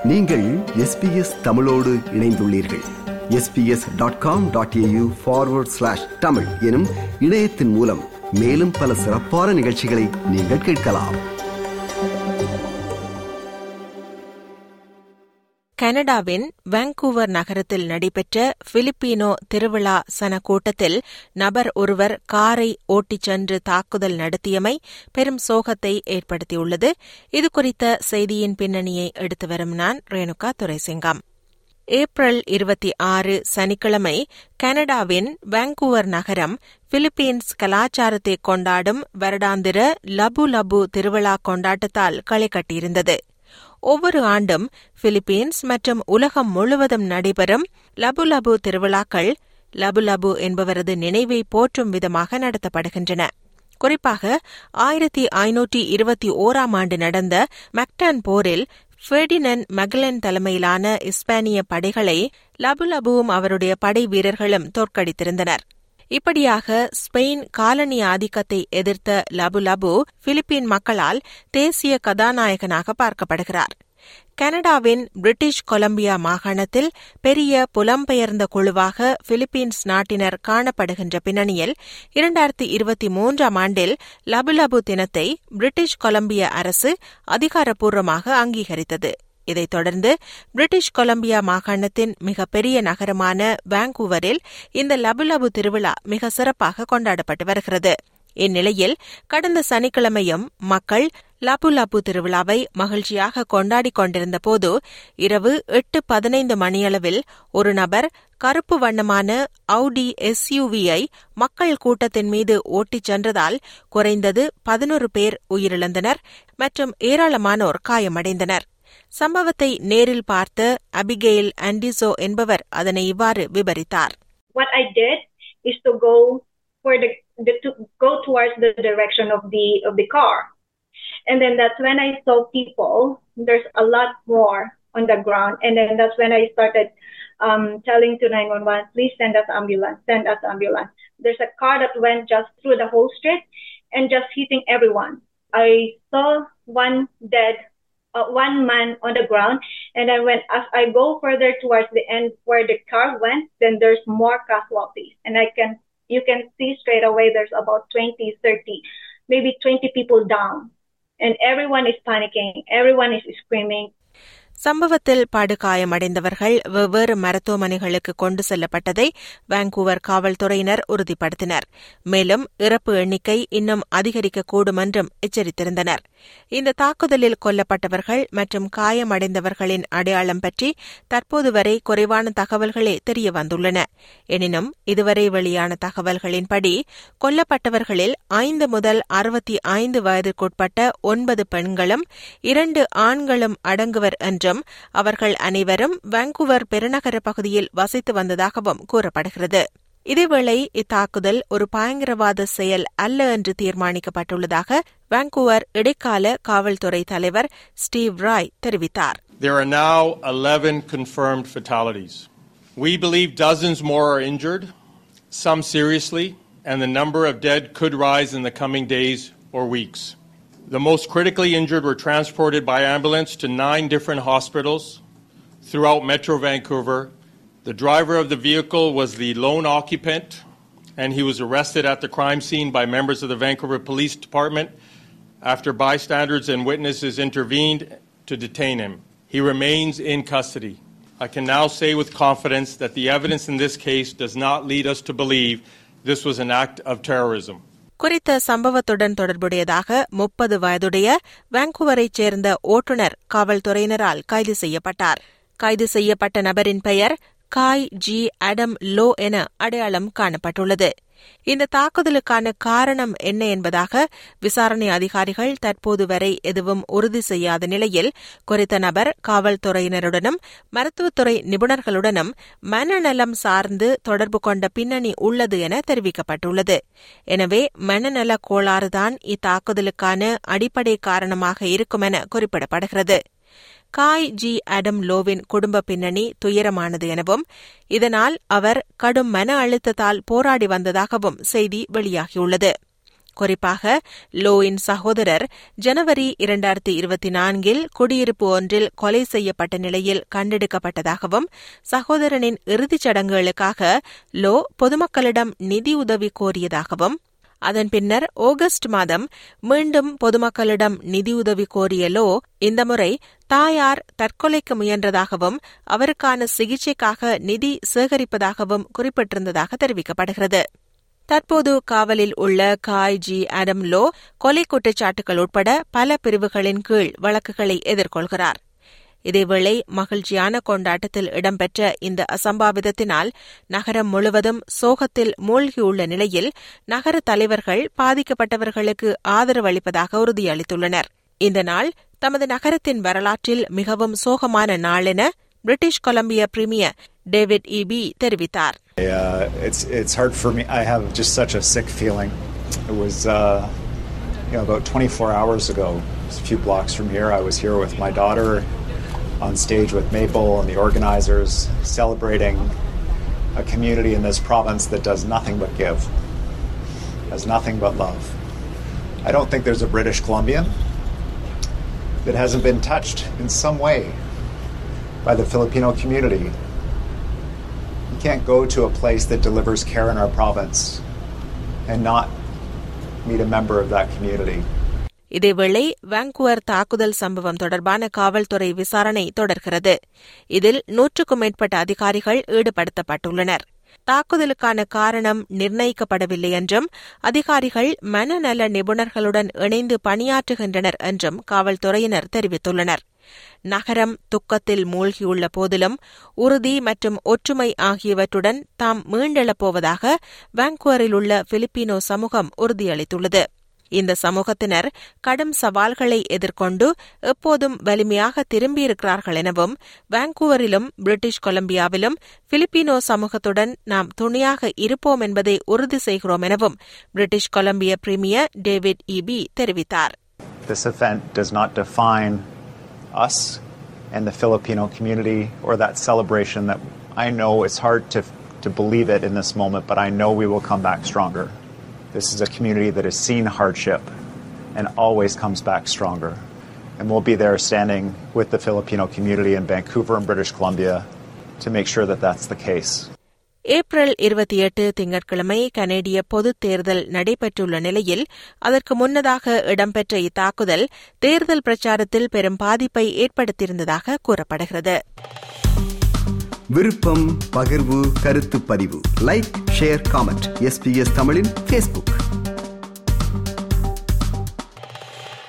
நீங்கள் எஸ்பிஎஸ் தமிழோடு இணைந்துள்ளீர்கள் SBS dot com dot AU forward slash Tamil எனும் இணையத்தின் மூலம் மேலும் பல சிறப்பான நிகழ்ச்சிகளை நீங்கள் கேட்கலாம் கனடாவின் வாncouver நகரத்தில் நடைபெற்ற பிலிப்பினோ திருவிழா சன கூட்டத்தில் நபர் ஒருவர் காரை ஓட்டிச் சென்று தாக்குதல் நடத்தியமை பெரும் சோகத்தை ஏற்படுத்தியுள்ளது இதுகுறித்த செய்தியின் பின்னணியை எடுத்து வரும் நான் ரேணுகா துரைசிங்கம் ஏப்ரல் இருபத்தி ஆறு சனிக்கிழமை கனடாவின் வாncouver நகரம் பிலிப்பீன்ஸ் கலாச்சாரத்தை கொண்டாடும் வருடாந்திர லபு லபு திருவிழா கொண்டாட்டத்தால் களை கட்டியிருந்தது ஒவ்வொரு ஆண்டும் பிலிப்பீன்ஸ் மற்றும் உலகம் முழுவதும் நடைபெறும் லபு லபு திருவிழாக்கள் லபு லபு என்பவரது நினைவை போற்றும் விதமாக நடத்தப்படுகின்றன குறிப்பாக ஆயிரத்தி ஐநூற்றி இருபத்தி ஓராம் ஆண்டு நடந்த மக்டான் போரில் ஃபெர்டினன் மகலன் தலைமையிலான இஸ்பானிய படைகளை லபு லபுவும் அவருடைய படை வீரர்களும் தோற்கடித்திருந்தனர் இப்படியாக ஸ்பெயின் காலனி ஆதிக்கத்தை எதிர்த்த லபு லபு பிலிப்பீன் மக்களால் தேசிய கதாநாயகனாக பார்க்கப்படுகிறார் கனடாவின் பிரிட்டிஷ் கொலம்பியா மாகாணத்தில் பெரிய புலம்பெயர்ந்த குழுவாக பிலிப்பீன்ஸ் நாட்டினர் காணப்படுகின்ற பின்னணியில் இரண்டாயிரத்தி இருபத்தி மூன்றாம் ஆண்டில் லபு லபு தினத்தை பிரிட்டிஷ் கொலம்பியா அரசு அதிகாரப்பூர்வமாக அங்கீகரித்தது இதைத் தொடர்ந்து பிரிட்டிஷ் கொலம்பியா மாகாணத்தின் மிகப்பெரிய நகரமான வாncouverஇல் இந்த லபு லபு திருவிழா மிக சிறப்பாக கொண்டாடப்பட்டு வருகிறது இந்நிலையில் கடந்த சனிக்கிழமையும் மக்கள் லபு லபு திருவிழாவை மகிழ்ச்சியாக கொண்டாடிக் கொண்டிருந்த போது இரவு எட்டு பதினைந்து மணியளவில் ஒரு நபர் கருப்பு வண்ணமான அவுடி எஸ்யூவியை மக்கள் கூட்டத்தின் மீது ஓட்டிச் சென்றதால் குறைந்தது பதினோரு பேர் உயிரிழந்தனர் மற்றும் ஏராளமானோர் காயமடைந்தனர் சம்பவத்தை நேரில் பார்த்த அபிகெயில் ஆண்டிசோ என்பவர் அதனை இவ்வாறு விவரித்தார் what I did is to go for the, the to go towards the direction of the of the car, and then that's when I saw people. There's a lot more on the ground, and then that's when I started um, telling to 911, please send us ambulance, send us ambulance. There's a car that went just through the whole street and just hitting everyone. I saw one dead uh, one man on the ground. And then when as I go further towards the end where the car went, then there's more casualties. And I can you can see straight away there's about 20, 30, maybe 20 people down. And everyone is panicking. Everyone is screaming. சம்பவத்தில் படுகாயமடைந்தவர்கள் வெவ்வேறு மருத்துவமனைகளுக்கு கொண்டு செல்லப்பட்டதை வாncouver காவல்துறையினர் உறுதிப்படுத்தினர் மேலும் இறப்பு எண்ணிக்கை இன்னும் அதிகரிக்கக்கூடும் என்றும் எச்சரித்திருந்தனர் இந்த தாக்குதலில் கொல்லப்பட்டவர்கள் மற்றும் காயமடைந்தவர்களின் அடையாளம் பற்றி தற்போது வரை குறைவான தகவல்களே தெரியவந்துள்ளன எனினும் இதுவரை வெளியான தகவல்களின்படி கொல்லப்பட்டவர்களில் ஐந்து முதல் அறுபத்தி ஐந்து வயதுக்குட்பட்ட ஒன்பது பெண்களும் இரண்டு ஆண்களும் அடங்குவர் என்றும் அவர்கள் அனைவரும் வாncouver பெருநகர பகுதியில் வசித்து வந்ததாகவும் கூறப்படுகிறது இதேவேளை இத்தாக்குதல் ஒரு பயங்கரவாத செயல் அல்ல என்று தீர்மானிக்கப்பட்டுள்ளதாக வாncouver இடைக்கால காவல்துறை தலைவர் ஸ்டீவ் ராய் தெரிவித்தார் There are now 11 confirmed fatalities. We believe dozens more are injured, some seriously, and the number of dead could rise in the coming days or weeks. The most critically injured were transported by ambulance to nine different hospitals throughout Metro Vancouver. The driver of the vehicle was the lone occupant, and he was arrested at the crime scene by members of the Vancouver Police Department after bystanders and witnesses intervened to detain him. He remains in custody. I can now say with confidence that the evidence in this case does not lead us to believe this was an act of terrorism. குறித்த சம்பவத்துடன் தொடர்புடையதாக முப்பது வயதுடைய வாncouverஐச் சேர்ந்த ஓட்டுநர் காவல்துறையினரால் கைது செய்யப்பட்டார் கைது செய்யப்பட்ட நபரின் பெயர் காய் ஜி அடம் லோ என அடையாளம் காணப்பட்டுள்ளது இந்த தாக்குதலுக்கான காரணம் என்ன என்பதாக விசாரணை அதிகாரிகள் தற்போது வரை எதுவும் உறுதி செய்யாத நிலையில் குறித்த நபர் காவல்துறையினருடனும் மருத்துவத்துறை நிபுணர்களுடனும் மனநலம் சார்ந்து தொடர்பு கொண்ட பின்னணி உள்ளது என தெரிவிக்கப்பட்டுள்ளது எனவே மனநல கோளாறுதான் இத்தாக்குதலுக்கான அடிப்படை காரணமாக இருக்கும் என குறிப்பிடப்படுகிறது காய் ஜி அடம் லோவின் குடும்ப பின்னணி துயரமானது எனவும் இதனால் அவர் கடும் மன அழுத்தத்தால் போராடி வந்ததாகவும் செய்தி வெளியாகியுள்ளது குறிப்பாக லோயின் சகோதரர் ஜனவரி இரண்டாயிரத்தி இருபத்தி நான்கில் குடியிருப்பு ஒன்றில் கொலை செய்யப்பட்ட நிலையில் கண்டெடுக்கப்பட்டதாகவும் சகோதரனின் இறுதிச் சடங்குகளுக்காக லோ பொதுமக்களிடம் நிதியுதவி கோரியதாகவும் அதன் பின்னர் ஆகஸ்ட் மாதம் மீண்டும் பொதுமக்களிடம் நிதியுதவி கோரிய லோ இந்த முறை தாயார் தற்கொலைக்கு முயன்றதாகவும் அவருக்கான சிகிச்சைக்காக நிதி சேகரிப்பதாகவும் குறிப்பிட்டிருந்ததாக தெரிவிக்கப்படுகிறது தற்போது காவலில் உள்ள காய் ஜி ஆடம் லோ கொலை குற்றச்சாட்டுகள் உட்பட பல பிரிவுகளின் கீழ் வழக்குகளை எதிர்கொள்கிறார் இதேவேளை மகிழ்ச்சியான கொண்டாட்டத்தில் இடம்பெற்ற இந்த அசம்பாவிதத்தினால் நகரம் முழுவதும் சோகத்தில் மூழ்கியுள்ள நிலையில் நகர தலைவர்கள் பாதிக்கப்பட்டவர்களுக்கு ஆதரவு அளிப்பதாக உறுதியளித்துள்ளனர் இந்த நாள் தமது நகரத்தின் வரலாற்றில் மிகவும் சோகமான நாள் என British Columbia premier David Eby தெரிவித்தார் Uh, it's it's hard for me. I have just such a sick feeling. It was uh, you know about 24 hours ago, just a few blocks from here. I was here with my daughter on stage with Mabel and the organizers, celebrating a community in this province that does nothing but give, has nothing but love. I don't think there's a British Columbian that hasn't been touched in some way by the Filipino community. You can't go to a place that delivers care in our province and not meet a member of that community. இதேவேளை வாங்குவர் தாக்குதல் சம்பவம் தொடர்பான காவல்துறை விசாரணை தொடர்கிறது இதில் நூற்றுக்கும் மேற்பட்ட அதிகாரிகள் ஈடுபடுத்தப்பட்டுள்ளனர் தாக்குதலுக்கான காரணம் நிர்ணயிக்கப்படவில்லை என்றும் அதிகாரிகள் மனநல நிபுணர்களுடன் இணைந்து பணியாற்றுகின்றனர் என்றும் காவல்துறையினர் தெரிவித்துள்ளனர் நகரம் துக்கத்தில் மூழ்கியுள்ள போதிலும் உறுதி மற்றும் ஒற்றுமை ஆகியவற்றுடன் தாம் மீண்டெழப் போவதாக வாங்குவரில் உள்ள பிலிப்பினோ சமூகம் உறுதியளித்துள்ளது இந்த சமூகத்தினர் கடும் சவால்களை எதிர்கொண்டு எப்போதும் வலிமையாக திரும்பியிருக்கிறார்கள் எனவும் வாங்கூவரிலும் பிரிட்டிஷ் கொலம்பியாவிலும் பிலிப்பினோ சமூகத்துடன் நாம் துணையாக இருப்போம் என்பதை உறுதி செய்கிறோம் எனவும் British Columbia premier David Eby தெரிவித்தார் This event does not define us and the Filipino community or that celebration that I know it's hard to, to believe it in this moment, but I know we will come back stronger. This is a community that has seen hardship and always comes back stronger. And we'll be there standing with the Filipino community in Vancouver and British Columbia to make sure that that's the case. April இருபத்தி எட்டு திங்கட்கிழமை கனேடிய பொதுத் தேர்தல் நடைபெற்றுள்ள நிலையில் அதற்கு முன்னதாக இடம்பெற்ற இத்தாக்குதல் தேர்தல் பிரச்சாரத்தில் பெரும் பாதிப்பை ஏற்படுத்தியிருந்ததாக கூறப்படுகிறது விருப்பம் பகிர்வு கருத்து பதிவு லைக் ஷேர் காமெண்ட் எஸ்பிஎஸ் தமிழின் ஃபேஸ்புக்